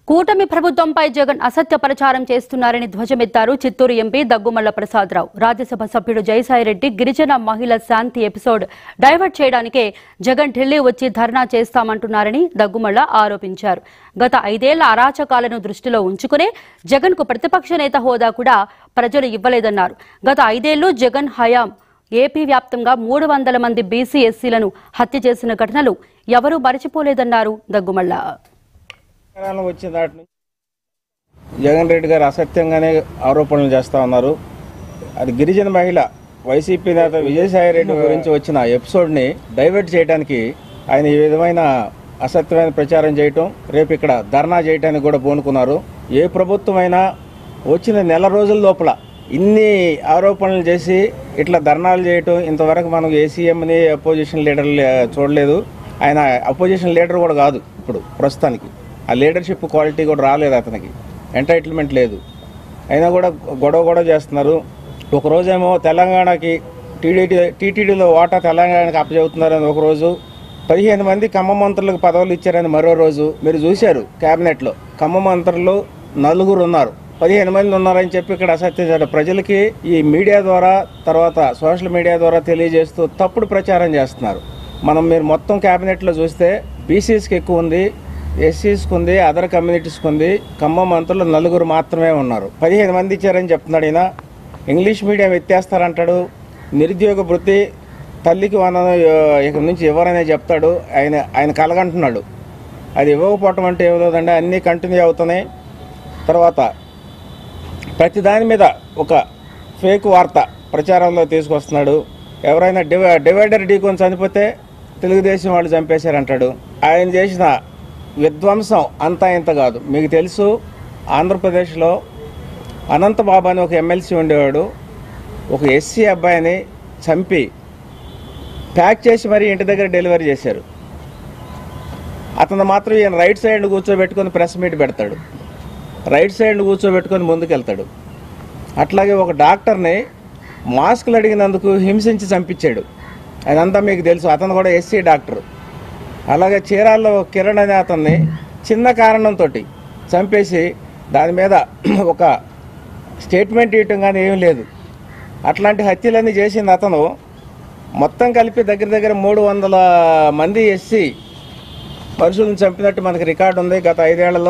కూటమి ప్రభుత్వంపై జగన్ అసత్య ప్రచారం చేస్తున్నారని ధ్వజమెత్తారు చిత్తూరు ఎంపీ దగ్గుమల్ల ప్రసాదరావు రాజ్యసభ సభ్యుడు జయసాయిరెడ్డి గిరిజన మహిళ శాంతి ఎపిసోడ్ డైవర్ట్ చేయడానికే జగన్ ఢిల్లీ వచ్చి ధర్నా చేస్తామంటున్నారని దగ్గుమల్ల ఆరోపించారు గత ఐదేళ్ల అరాచకాలను దృష్టిలో ఉంచుకునే జగన్ కు ప్రతిపక్ష నేత హోదా కూడా ప్రజలు ఇవ్వలేదన్నారు గత ఐదేళ్లు జగన్ హయాం ఏపీ వ్యాప్తంగా మూడు వందల మంది బీసీ ఎస్సీలను హత్య చేసిన ఘటనలు ఎవరూ మరచిపోలేదన్నారు దగ్గుమల్ల తెలంగాణ వచ్చిన నాటి నుంచి జగన్ రెడ్డి గారు అసత్యంగానే ఆరోపణలు చేస్తా ఉన్నారు అది గిరిజన మహిళ వైసీపీ నేత విజయసాయి రెడ్డి గురించి వచ్చిన ఎపిసోడ్ని డైవర్ట్ చేయడానికి ఆయన ఈ విధమైన అసత్యమైన ప్రచారం చేయటం రేపు ఇక్కడ ధర్నా చేయడానికి కూడా పూనుకున్నారు ఏ ప్రభుత్వమైనా వచ్చిన నెల రోజుల లోపల ఇన్ని ఆరోపణలు చేసి ఇట్లా ధర్నాలు చేయటం ఇంతవరకు మనం ఏ సీఎంని అపోజిషన్ లీడర్లు చూడలేదు ఆయన అపోజిషన్ లీడర్ కూడా కాదు ఇప్పుడు ప్రస్తుతానికి ఆ లీడర్షిప్ క్వాలిటీ కూడా రాలేదు అతనికి ఎంటైటిల్మెంట్ లేదు అయినా కూడా గొడవ గొడవ చేస్తున్నారు ఒకరోజేమో తెలంగాణకి టీడీటీ టీటీడీలో వాటా తెలంగాణకి అప్పచెబుతున్నారని ఒకరోజు పదిహేను మంది ఖమ్మం మంత్రులకు పదవులు ఇచ్చారని మరో రోజు మీరు చూశారు క్యాబినెట్లో ఖమ్మం మంత్రులు నలుగురు ఉన్నారు పదిహేను మంది ఉన్నారని చెప్పి ఇక్కడ అసత్యం ప్రజలకి ఈ మీడియా ద్వారా తర్వాత సోషల్ మీడియా ద్వారా తెలియజేస్తూ తప్పుడు ప్రచారం చేస్తున్నారు మనం మీరు మొత్తం క్యాబినెట్లో చూస్తే బీసీస్కి ఎక్కువ ఉంది ఎస్సీస్కి ఉంది అదర్ కమ్యూనిటీస్కి ఉంది ఖమ్మం మంత్రులు నలుగురు మాత్రమే ఉన్నారు పదిహేను మంది ఇచ్చారని చెప్తున్నాడు ఈయన ఇంగ్లీష్ మీడియం ఎత్తేస్తారంటాడు నిరుద్యోగ వృత్తి తల్లికి వందన ఇక నుంచి ఇవ్వరనే చెప్తాడు ఆయన ఆయన కలగంటున్నాడు అది ఇవ్వకపోవటం అంటే ఏమవుతుందంటే అన్నీ కంటిన్యూ అవుతున్నాయి తర్వాత ప్రతి దాని మీద ఒక ఫేక్ వార్త ప్రచారంలో తీసుకొస్తున్నాడు ఎవరైనా డివై డివైడర్ ఢీకొని చనిపోతే తెలుగుదేశం వాళ్ళు చంపేశారంటాడు ఆయన చేసిన విధ్వంసం అంతా ఇంత కాదు మీకు తెలుసు ఆంధ్రప్రదేశ్లో అనంతబాబు అని ఒక ఎమ్మెల్సీ ఉండేవాడు ఒక ఎస్సీ అబ్బాయిని చంపి ప్యాక్ చేసి మరీ ఇంటి దగ్గర డెలివరీ చేశారు అతను మాత్రం ఈయన రైట్ సైడ్ కూర్చోబెట్టుకొని ప్రెస్ మీట్ పెడతాడు రైట్ సైడ్ కూర్చోబెట్టుకొని ముందుకెళ్తాడు అట్లాగే ఒక డాక్టర్ని మాస్కులు అడిగినందుకు హింసించి చంపించాడు అదంతా మీకు తెలుసు అతను కూడా ఎస్సీ డాక్టర్ అలాగే చీరాల్లో కిరణ్ అనే అతన్ని చిన్న కారణంతో చంపేసి దాని మీద ఒక స్టేట్మెంట్ ఇవ్వటం కానీ ఏమీ లేదు అట్లాంటి హత్యలన్నీ చేసింది అతను మొత్తం కలిపి దగ్గర దగ్గర మూడు వందల మంది ఎస్సీ మనుషులను చంపినట్టు మనకి రికార్డు ఉంది గత ఐదేళ్లలో